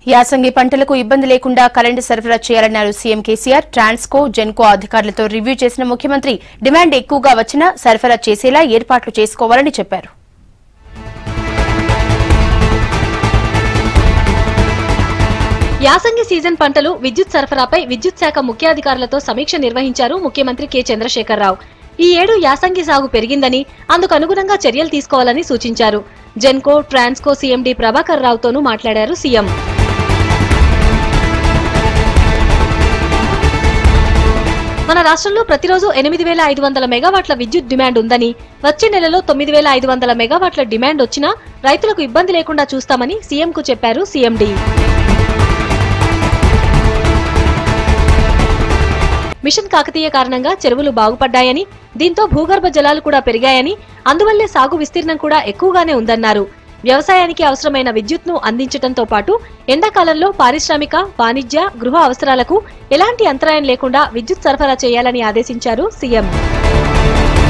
యాసంగి పంటలకు ఇబ్బంది లేకుండా కరెంటు సరఫరా చేయాలన్నారు సీఎం కేసీఆర్ ట్రాన్స్కో జెన్కో అధికారులతో రివ్యూ చేసిన ముఖ్యమంత్రి డిమాండ్ ఎక్కువగా వచ్చినా సరఫరా చేసేలా ఏర్పాట్లు చేసుకోవాలని చెప్పారు యాసంగి సీజన్ పంటలు విద్యుత్ సరఫరాపై విద్యుత్ శాఖ ముఖ్యాధికారులతో సమీక్ష నిర్వహించారు ముఖ్యమంత్రి కె చంద్రశేఖరరావు ఈ ఏడు యాసంగి సాగు పెరిగిందని అందుకు అనుగుణంగా చర్యలు తీసుకోవాలని సూచించారు జెన్కో ట్రాన్స్కో సీఎండీ ప్రభాకర్ రావుతోనూ మాట్లాడారు సీఎం మన రాష్ట్రంలో ప్రతిరోజు ఎనిమిది వేల ఐదు వందల మెగావాట్ల విద్యుత్ డిమాండ్ ఉందని వచ్చే నెలలో తొమ్మిది వేల ఐదు వందల మెగావాట్ల డిమాండ్ వచ్చినా రైతులకు ఇబ్బంది లేకుండా చూస్తామని సీఎంకు చెప్పారు సీఎండీ మిషన్ కాకతీయ కారణంగా చెరువులు బాగుపడ్డాయని దీంతో భూగర్భ జలాలు కూడా పెరిగాయని అందువల్లే సాగు విస్తీర్ణం కూడా ఎక్కువగానే ఉందన్నారు వ్యవసాయానికి అవసరమైన విద్యుత్ను అందించడంతో పాటు ఎండాకాలంలో పారిశ్రామిక వాణిజ్య గృహ అవసరాలకు ఎలాంటి అంతరాయం లేకుండా విద్యుత్ సరఫరా చేయాలని ఆదేశించారు సీఎం